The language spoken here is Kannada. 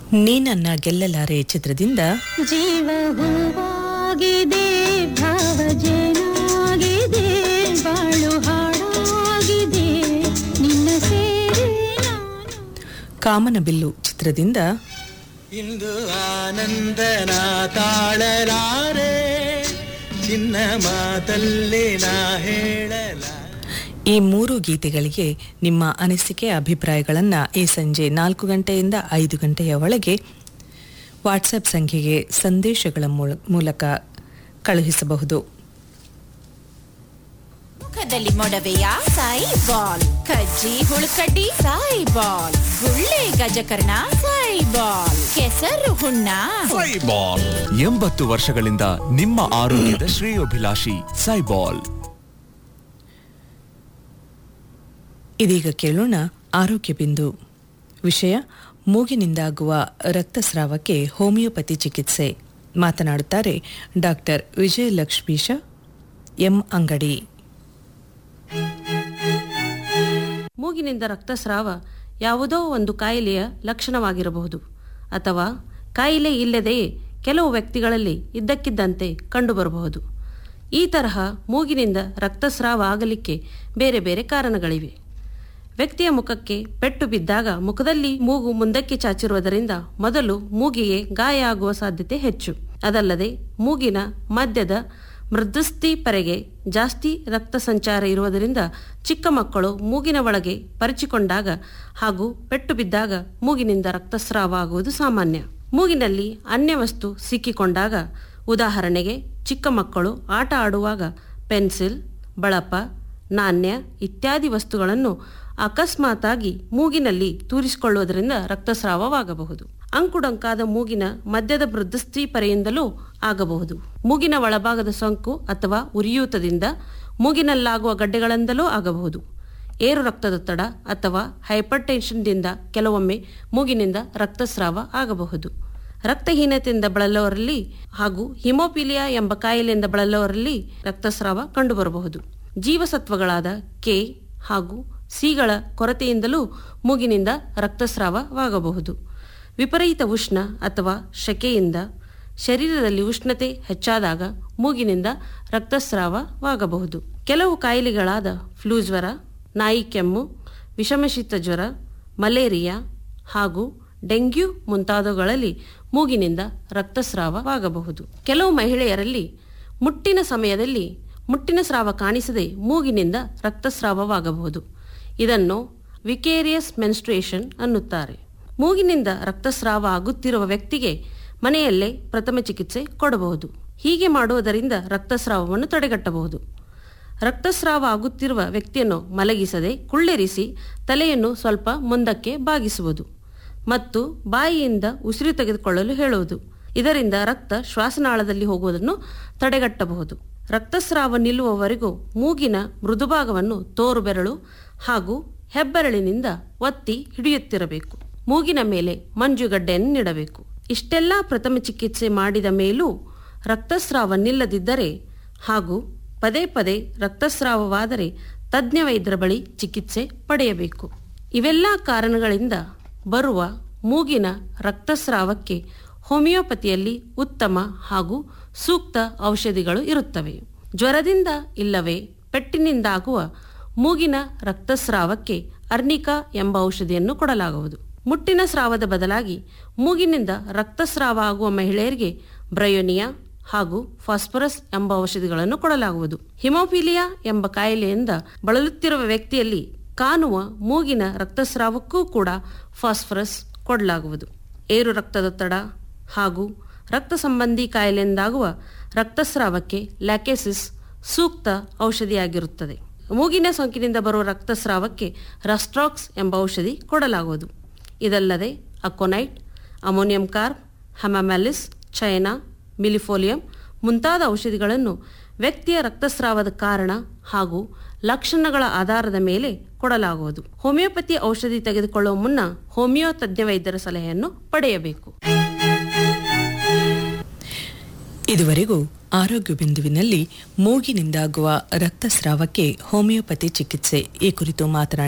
ನೀನನ್ನ ಗೆಲ್ಲಲಾರೆ ಚಿತ್ರದಿಂದ ಜೀವ ಹೂವಾಗಿದೆ ಭಾವ ಜೇನಾಗಿದೆ ಬಾಳು ಹಾಡಾಗಿದೆ ನಿನ್ನ ಸೇರಿ ನಾನು ಕಾಮನಬಿಲ್ಲು ಚಿತ್ರದಿಂದ ಇಂದು ಆನಂದನ ತಾಳಲಾರೆ ಚಿನ್ನ ಮಾತಲ್ಲಿ ನಾ ಹೇಳಲ ಈ ಮೂರು ಗೀತೆಗಳಿಗೆ ನಿಮ್ಮ ಅನಿಸಿಕೆ ಅಭಿಪ್ರಾಯಗಳನ್ನು ಈ ಸಂಜೆ ನಾಲ್ಕು ಗಂಟೆಯಿಂದ ಐದು ಗಂಟೆಯ ಒಳಗೆ ವಾಟ್ಸಪ್ ಸಂಖ್ಯೆಗೆ ಸಂದೇಶಗಳ ಮೂಲ- ಮೂಲಕ ಕಳುಹಿಸಬಹುದು ಮುಖದಲ್ಲಿ ಮೊಡವೆಯ ಸಾಯಿ ಬಾಲ್ ಕಜ್ಜಿ ಹುಳುಕಡ್ಡಿ ಸಾಯಿ ಬಾಲ್ ಗುಳ್ಳೆ ಗಜಕರ್ಣ ಸಾಯಿ ಬಾಲ್ ಕೆಸರು ಹುಣ್ಣ ಸೈಬಾಲ್ ಎಂಬತ್ತು ವರ್ಷಗಳಿಂದ ನಿಮ್ಮ ಆರೋಗ್ಯದ ಶ್ರೇಯೋಭಿಲಾಷಿ ಸೈಬಾಲ್ ಇದೀಗ ಕೇಳೋಣ ಆರೋಗ್ಯ ಬಿಂದು ವಿಷಯ ಮೂಗಿನಿಂದಾಗುವ ರಕ್ತಸ್ರಾವಕ್ಕೆ ಹೋಮಿಯೋಪತಿ ಚಿಕಿತ್ಸೆ ಮಾತನಾಡುತ್ತಾರೆ ಡಾಕ್ಟರ್ ವಿಜಯಲಕ್ಷ್ಮೀಶ ಎಂ ಅಂಗಡಿ ಮೂಗಿನಿಂದ ರಕ್ತಸ್ರಾವ ಯಾವುದೋ ಒಂದು ಕಾಯಿಲೆಯ ಲಕ್ಷಣವಾಗಿರಬಹುದು ಅಥವಾ ಕಾಯಿಲೆ ಇಲ್ಲದೆಯೇ ಕೆಲವು ವ್ಯಕ್ತಿಗಳಲ್ಲಿ ಇದ್ದಕ್ಕಿದ್ದಂತೆ ಕಂಡುಬರಬಹುದು ಈ ತರಹ ಮೂಗಿನಿಂದ ರಕ್ತಸ್ರಾವ ಆಗಲಿಕ್ಕೆ ಬೇರೆ ಬೇರೆ ಕಾರಣಗಳಿವೆ ವ್ಯಕ್ತಿಯ ಮುಖಕ್ಕೆ ಪೆಟ್ಟು ಬಿದ್ದಾಗ ಮುಖದಲ್ಲಿ ಮೂಗು ಮುಂದಕ್ಕೆ ಚಾಚಿರುವುದರಿಂದ ಮೊದಲು ಮೂಗಿಗೆ ಗಾಯ ಆಗುವ ಸಾಧ್ಯತೆ ಹೆಚ್ಚು ಅದಲ್ಲದೆ ಮೂಗಿನ ಮಧ್ಯದ ಮೃದುಸ್ಥಿ ಪರೆಗೆ ಜಾಸ್ತಿ ರಕ್ತ ಸಂಚಾರ ಇರುವುದರಿಂದ ಚಿಕ್ಕ ಮಕ್ಕಳು ಮೂಗಿನ ಒಳಗೆ ಪರಿಚಿಕೊಂಡಾಗ ಹಾಗೂ ಪೆಟ್ಟು ಬಿದ್ದಾಗ ಮೂಗಿನಿಂದ ರಕ್ತಸ್ರಾವ ಆಗುವುದು ಸಾಮಾನ್ಯ ಮೂಗಿನಲ್ಲಿ ಅನ್ಯ ವಸ್ತು ಸಿಕ್ಕಿಕೊಂಡಾಗ ಉದಾಹರಣೆಗೆ ಚಿಕ್ಕ ಮಕ್ಕಳು ಆಟ ಆಡುವಾಗ ಪೆನ್ಸಿಲ್ ಬಳಪ ನಾಣ್ಯ ಇತ್ಯಾದಿ ವಸ್ತುಗಳನ್ನು ಅಕಸ್ಮಾತಾಗಿ ಮೂಗಿನಲ್ಲಿ ತೂರಿಸಿಕೊಳ್ಳುವುದರಿಂದ ರಕ್ತಸ್ರಾವವಾಗಬಹುದು ಅಂಕುಡೊಂಕಾದ ಮೂಗಿನ ಮಧ್ಯದ ಮೃದುಸ್ಥಿ ಪರೆಯಿಂದಲೂ ಆಗಬಹುದು ಮೂಗಿನ ಒಳಭಾಗದ ಸೋಂಕು ಅಥವಾ ಉರಿಯೂತದಿಂದ ಮೂಗಿನಲ್ಲಾಗುವ ಗಡ್ಡೆಗಳಿಂದಲೂ ಆಗಬಹುದು ಏರು ರಕ್ತದೊತ್ತಡ ಅಥವಾ ಹೈಪರ್ ಟೆನ್ಷನ್ದಿಂದ ಕೆಲವೊಮ್ಮೆ ಮೂಗಿನಿಂದ ರಕ್ತಸ್ರಾವ ಆಗಬಹುದು ರಕ್ತಹೀನತೆಯಿಂದ ಬಳಲುವವರಲ್ಲಿ ಹಾಗೂ ಹಿಮೋಪಿಲಿಯಾ ಎಂಬ ಕಾಯಿಲೆಯಿಂದ ಬಳಲುವವರಲ್ಲಿ ರಕ್ತಸ್ರಾವ ಕಂಡುಬರಬಹುದು ಜೀವಸತ್ವಗಳಾದ ಕೆ ಹಾಗೂ ಸಿಗಳ ಕೊರತೆಯಿಂದಲೂ ಮೂಗಿನಿಂದ ರಕ್ತಸ್ರಾವವಾಗಬಹುದು ವಿಪರೀತ ಉಷ್ಣ ಅಥವಾ ಶೆಕೆಯಿಂದ ಶರೀರದಲ್ಲಿ ಉಷ್ಣತೆ ಹೆಚ್ಚಾದಾಗ ಮೂಗಿನಿಂದ ರಕ್ತಸ್ರಾವವಾಗಬಹುದು ಕೆಲವು ಕಾಯಿಲೆಗಳಾದ ಫ್ಲೂ ಜ್ವರ ನಾಯಿ ಕೆಮ್ಮು ವಿಷಮಶೀತ ಜ್ವರ ಮಲೇರಿಯಾ ಹಾಗೂ ಡೆಂಗ್ಯೂ ಮುಂತಾದವುಗಳಲ್ಲಿ ಮೂಗಿನಿಂದ ರಕ್ತಸ್ರಾವವಾಗಬಹುದು ಕೆಲವು ಮಹಿಳೆಯರಲ್ಲಿ ಮುಟ್ಟಿನ ಸಮಯದಲ್ಲಿ ಮುಟ್ಟಿನ ಸ್ರಾವ ಕಾಣಿಸದೆ ಮೂಗಿನಿಂದ ರಕ್ತಸ್ರಾವವಾಗಬಹುದು ಇದನ್ನು ವಿಕೇರಿಯಸ್ ಮೆನ್ಸ್ಟ್ರೇಷನ್ ಅನ್ನುತ್ತಾರೆ ಮೂಗಿನಿಂದ ರಕ್ತಸ್ರಾವ ಆಗುತ್ತಿರುವ ವ್ಯಕ್ತಿಗೆ ಮನೆಯಲ್ಲೇ ಪ್ರಥಮ ಚಿಕಿತ್ಸೆ ಕೊಡಬಹುದು ಹೀಗೆ ಮಾಡುವುದರಿಂದ ರಕ್ತಸ್ರಾವವನ್ನು ತಡೆಗಟ್ಟಬಹುದು ರಕ್ತಸ್ರಾವ ಆಗುತ್ತಿರುವ ವ್ಯಕ್ತಿಯನ್ನು ಮಲಗಿಸದೆ ಕುಳ್ಳೆರಿಸಿ ತಲೆಯನ್ನು ಸ್ವಲ್ಪ ಮುಂದಕ್ಕೆ ಬಾಗಿಸುವುದು ಮತ್ತು ಬಾಯಿಯಿಂದ ಉಸಿರು ತೆಗೆದುಕೊಳ್ಳಲು ಹೇಳುವುದು ಇದರಿಂದ ರಕ್ತ ಶ್ವಾಸನಾಳದಲ್ಲಿ ಹೋಗುವುದನ್ನು ತಡೆಗಟ್ಟಬಹುದು ರಕ್ತಸ್ರಾವ ನಿಲ್ಲುವವರೆಗೂ ಮೂಗಿನ ಮೃದುಭಾಗವನ್ನು ತೋರು ಬೆರಳು ಹಾಗೂ ಹೆಬ್ಬೆರಳಿನಿಂದ ಒತ್ತಿ ಹಿಡಿಯುತ್ತಿರಬೇಕು ಮೂಗಿನ ಮೇಲೆ ಮಂಜುಗಡ್ಡೆಯನ್ನು ನೀಡಬೇಕು ಇಷ್ಟೆಲ್ಲ ಪ್ರಥಮ ಚಿಕಿತ್ಸೆ ಮಾಡಿದ ಮೇಲೂ ರಕ್ತಸ್ರಾವ ನಿಲ್ಲದಿದ್ದರೆ ಹಾಗೂ ಪದೇ ಪದೇ ರಕ್ತಸ್ರಾವವಾದರೆ ತಜ್ಞ ವೈದ್ಯರ ಬಳಿ ಚಿಕಿತ್ಸೆ ಪಡೆಯಬೇಕು ಇವೆಲ್ಲ ಕಾರಣಗಳಿಂದ ಬರುವ ಮೂಗಿನ ರಕ್ತಸ್ರಾವಕ್ಕೆ ಹೋಮಿಯೋಪತಿಯಲ್ಲಿ ಉತ್ತಮ ಹಾಗೂ ಸೂಕ್ತ ಔಷಧಿಗಳು ಇರುತ್ತವೆ ಜ್ವರದಿಂದ ಇಲ್ಲವೇ ಪೆಟ್ಟಿನಿಂದಾಗುವ ಮೂಗಿನ ರಕ್ತಸ್ರಾವಕ್ಕೆ ಅರ್ನಿಕಾ ಎಂಬ ಔಷಧಿಯನ್ನು ಕೊಡಲಾಗುವುದು ಮುಟ್ಟಿನ ಸ್ರಾವದ ಬದಲಾಗಿ ಮೂಗಿನಿಂದ ರಕ್ತಸ್ರಾವ ಆಗುವ ಮಹಿಳೆಯರಿಗೆ ಬ್ರಯೋನಿಯಾ ಹಾಗೂ ಫಾಸ್ಫರಸ್ ಎಂಬ ಔಷಧಿಗಳನ್ನು ಕೊಡಲಾಗುವುದು ಹಿಮೋಫಿಲಿಯಾ ಎಂಬ ಕಾಯಿಲೆಯಿಂದ ಬಳಲುತ್ತಿರುವ ವ್ಯಕ್ತಿಯಲ್ಲಿ ಕಾಣುವ ಮೂಗಿನ ರಕ್ತಸ್ರಾವಕ್ಕೂ ಕೂಡ ಫಾಸ್ಫರಸ್ ಕೊಡಲಾಗುವುದು ಏರು ರಕ್ತದೊತ್ತಡ ಹಾಗೂ ರಕ್ತ ಸಂಬಂಧಿ ಕಾಯಿಲೆಯಿಂದಾಗುವ ರಕ್ತಸ್ರಾವಕ್ಕೆ ಲ್ಯಾಕೆಸಿಸ್ ಸೂಕ್ತ ಔಷಧಿಯಾಗಿರುತ್ತದೆ ಮೂಗಿನ ಸೋಂಕಿನಿಂದ ಬರುವ ರಕ್ತಸ್ರಾವಕ್ಕೆ ರಸ್ಟ್ರಾಕ್ಸ್ ಎಂಬ ಔಷಧಿ ಕೊಡಲಾಗುವುದು ಇದಲ್ಲದೆ aconite ammonium carb hamamelis china millefolium ಮುಂತಾದ ಔಷಧಿಗಳನ್ನು ವ್ಯಕ್ತಿಯ ರಕ್ತಸ್ರಾವದ ಕಾರಣ ಹಾಗೂ ಲಕ್ಷಣಗಳ ಆಧಾರದ ಮೇಲೆ ಕೊಡಲಾಗುವುದು ಹೋಮಿಯೋಪತಿ ಔಷಧಿ ತೆಗೆದುಕೊಳ್ಳುವ ಮುನ್ನ ಹೋಮಿಯೋ ತಜ್ಞ ವೈದ್ಯರ ಸಲಹೆಯನ್ನು ಪಡೆಯಬೇಕು ಇದುವರೆಗೂ ಆರೋಗ್ಯ ಬಿಂದುವಿನಲ್ಲಿ ಮೂಗಿನಿಂದಾಗುವ ರಕ್ತಸ್ರಾವಕ್ಕೆ ಹೋಮಿಯೋಪತಿ ಚಿಕಿತ್ಸೆ ಈ ಕುರಿತು ಮಾತನಾಡಿ